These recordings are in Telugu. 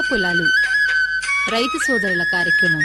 పొలాలు రైతు సోదరుల కార్యక్రమం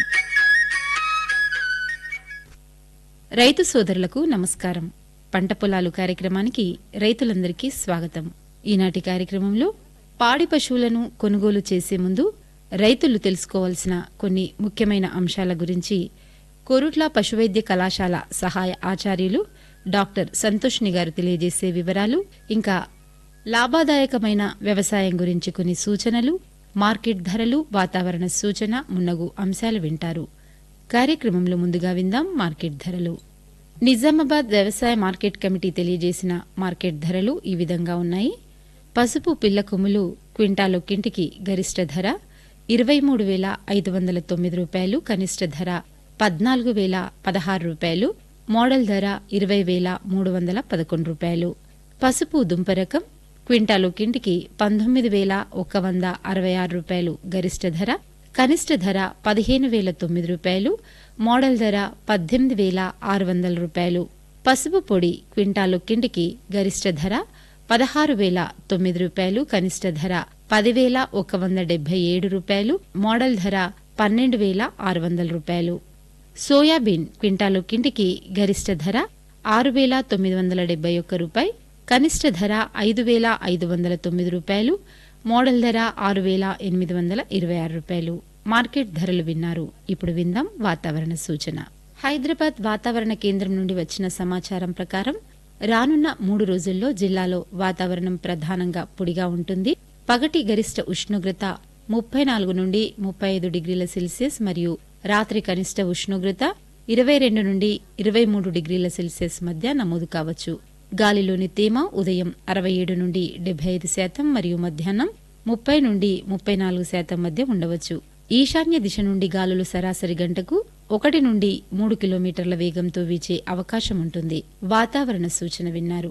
రైతు సోదరులకు నమస్కారం పంట పొలాలు కార్యక్రమానికి రైతులందరికీ స్వాగతం ఈనాటి కార్యక్రమంలో పాడి పశువులను కొనుగోలు చేసే ముందు రైతులు తెలుసుకోవాల్సిన కొన్ని ముఖ్యమైన అంశాల గురించి కోరుట్ల పశువైద్య కళాశాల సహాయ ఆచార్యులు డాక్టర్ సంతోష్ని గారు తెలియజేసే వివరాలు ఇంకా లాభదాయకమైన వ్యవసాయం గురించి కొన్ని సూచనలు మార్కెట్ ధరలు వాతావరణ సూచన మున్నగు అంశాలు వింటారు కార్యక్రమంలో ముందుగా విందాం మార్కెట్ ధరలు నిజామాబాద్ వ్యవసాయ మార్కెట్ కమిటీ తెలియజేసిన మార్కెట్ ధరలు ఈ విధంగా ఉన్నాయి పసుపు పిల్ల కొమ్ములు క్వింటాలొక్కింటికి గరిష్ట ధర ఇరవై మూడు వేల ఐదు వందల తొమ్మిది రూపాయలు కనిష్ట ధర పద్నాలుగు వేల పదహారు రూపాయలు మోడల్ ధర ఇరవై వేల మూడు వందల పదకొండు రూపాయలు పసుపు దుంప రకం క్వింటాలొక్కింటికి పంతొమ్మిది వేల ఒక వంద అరవై ఆరు రూపాయలు గరిష్ట ధర కనిష్ట ధర పదిహేను వేల తొమ్మిది రూపాయలు మోడల్ ధర పద్దెనిమిది వేల ఆరు వందల రూపాయలు పసుపు పొడి క్వింటాలొక్కింటికి గరిష్ట ధర పదహారు వేల తొమ్మిది రూపాయలు కనిష్ట ధర పదివేల ఒక వంద డెబ్బై ఏడు రూపాయలు మోడల్ ధర పన్నెండు వేల ఆరు వందల రూపాయలు సోయాబీన్ క్వింటాలొక్కింటికి గరిష్ట ధర ఆరు వేల తొమ్మిది వందల డెబ్బై ఒక్క రూపాయి కనిష్ట ధర ఐదు వేల ఐదు వందల తొమ్మిది రూపాయలు మోడల్ ధర ఆరు వేల ఎనిమిది వందల ఇరవై ఆరు రూపాయలు మార్కెట్ ధరలు విన్నారు ఇప్పుడు విందాం వాతావరణ సూచన హైదరాబాద్ వాతావరణ కేంద్రం నుండి వచ్చిన సమాచారం ప్రకారం రానున్న మూడు రోజుల్లో జిల్లాలో వాతావరణం ప్రధానంగా పొడిగా ఉంటుంది పగటి గరిష్ట ఉష్ణోగ్రత ముప్పై నాలుగు నుండి ముప్పై ఐదు డిగ్రీల సెల్సియస్ మరియు రాత్రి కనిష్ట ఉష్ణోగ్రత ఇరవై రెండు నుండి ఇరవై మూడు డిగ్రీల సెల్సియస్ మధ్య నమోదు కావచ్చు గాలిలోని తేమ ఉదయం అరవై ఏడు నుండి డెబ్బై ఐదు శాతం మరియు మధ్యాహ్నం ముప్పై నుండి ముప్పై నాలుగు శాతం మధ్య ఉండవచ్చు ఈశాన్య దిశ నుండి గాలులు సరాసరి గంటకు ఒకటి నుండి మూడు కిలోమీటర్ల వేగంతో వీచే అవకాశం ఉంటుంది వాతావరణ సూచన విన్నారు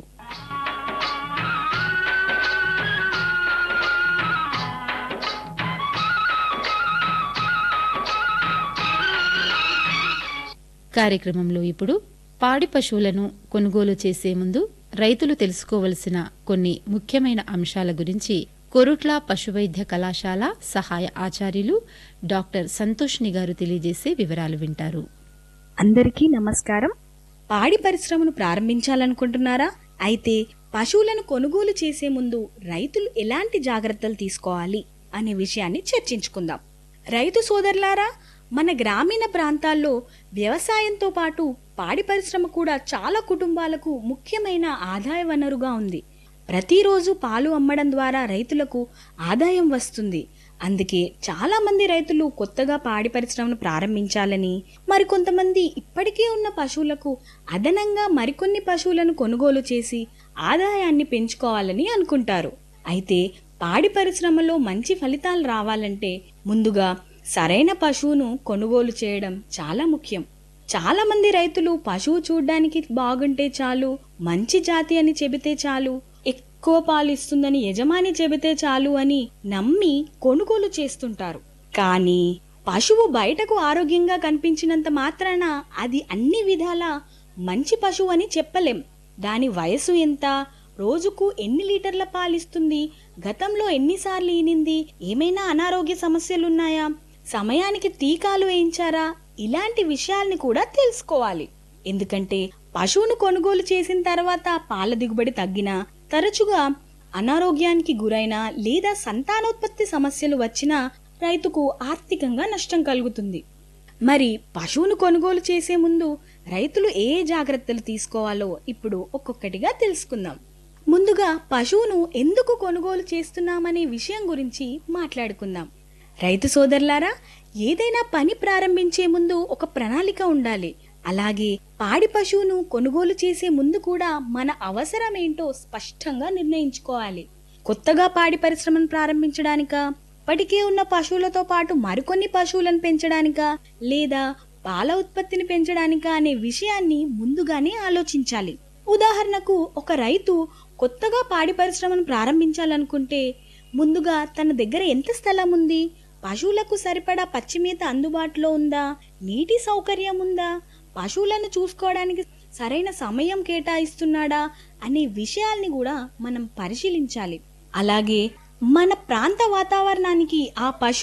కార్యక్రమంలో ఇప్పుడు పాడి పశువులను కొనుగోలు చేసే ముందు రైతులు తెలుసుకోవలసిన కొన్ని ముఖ్యమైన అంశాల గురించి కొరుట్ల పశువైద్య కళాశాల సహాయ ఆచార్యులు డాక్టర్ సంతోష్ని గారు తెలియజేసే వివరాలు వింటారు అందరికీ నమస్కారం పాడి పరిశ్రమను ప్రారంభించాలనుకుంటున్నారా అయితే పశువులను కొనుగోలు చేసే ముందు రైతులు ఎలాంటి జాగ్రత్తలు తీసుకోవాలి అనే విషయాన్ని చర్చించుకుందాం రైతు సోదరులారా మన గ్రామీణ ప్రాంతాల్లో వ్యవసాయంతో పాటు పాడి పరిశ్రమ కూడా చాలా కుటుంబాలకు ముఖ్యమైన ఆదాయ వనరుగా ఉంది ప్రతిరోజు పాలు అమ్మడం ద్వారా రైతులకు ఆదాయం వస్తుంది అందుకే చాలా మంది రైతులు కొత్తగా పాడి పరిశ్రమను ప్రారంభించాలని మరికొంతమంది ఇప్పటికే ఉన్న పశువులకు అదనంగా మరికొన్ని పశువులను కొనుగోలు చేసి ఆదాయాన్ని పెంచుకోవాలని అనుకుంటారు అయితే పాడి పరిశ్రమలో మంచి ఫలితాలు రావాలంటే ముందుగా సరైన పశువును కొనుగోలు చేయడం చాలా ముఖ్యం చాలా మంది రైతులు పశువు చూడ్డానికి బాగుంటే చాలు మంచి జాతి అని చెబితే చాలు ఎక్కువ పాలు ఇస్తుందని యజమాని చెబితే చాలు అని నమ్మి కొనుగోలు చేస్తుంటారు కానీ పశువు బయటకు ఆరోగ్యంగా కనిపించినంత మాత్రాన అది అన్ని విధాలా మంచి పశువు అని చెప్పలేం దాని వయసు ఎంత రోజుకు ఎన్ని లీటర్ల పాలిస్తుంది గతంలో ఎన్నిసార్లు ఈనింది ఏమైనా అనారోగ్య సమస్యలున్నాయా సమయానికి టీకాలు వేయించారా ఇలాంటి విషయాల్ని కూడా తెలుసుకోవాలి ఎందుకంటే పశువును కొనుగోలు చేసిన తర్వాత పాల దిగుబడి తగ్గినా తరచుగా అనారోగ్యానికి గురైనా లేదా సంతానోత్పత్తి సమస్యలు వచ్చినా రైతుకు ఆర్థికంగా నష్టం కలుగుతుంది మరి పశువును కొనుగోలు చేసే ముందు రైతులు ఏ ఏ జాగ్రత్తలు తీసుకోవాలో ఇప్పుడు ఒక్కొక్కటిగా తెలుసుకుందాం ముందుగా పశువును ఎందుకు కొనుగోలు చేస్తున్నామనే విషయం గురించి మాట్లాడుకుందాం రైతు సోదరులారా ఏదైనా పని ప్రారంభించే ముందు ఒక ప్రణాళిక ఉండాలి అలాగే పాడి పశువును కొనుగోలు చేసే ముందు కూడా మన అవసరం ఏంటో స్పష్టంగా నిర్ణయించుకోవాలి కొత్తగా పాడి పరిశ్రమను ప్రారంభించడానికా ఇప్పటికే ఉన్న పశువులతో పాటు మరికొన్ని పశువులను పెంచడానికా లేదా పాల ఉత్పత్తిని పెంచడానికా అనే విషయాన్ని ముందుగానే ఆలోచించాలి ఉదాహరణకు ఒక రైతు కొత్తగా పాడి పరిశ్రమను ప్రారంభించాలనుకుంటే ముందుగా తన దగ్గర ఎంత స్థలం ఉంది పశువులకు సరిపడా పచ్చిమేత అందుబాటులో ఉందా నీటి సౌకర్యం ఉందా పశువులను చూసుకోవడానికి సరైన సమయం కేటాయిస్తున్నాడా అనే విషయాల్ని కూడా మనం పరిశీలించాలి అలాగే మన ప్రాంత వాతావరణానికి ఆ పశు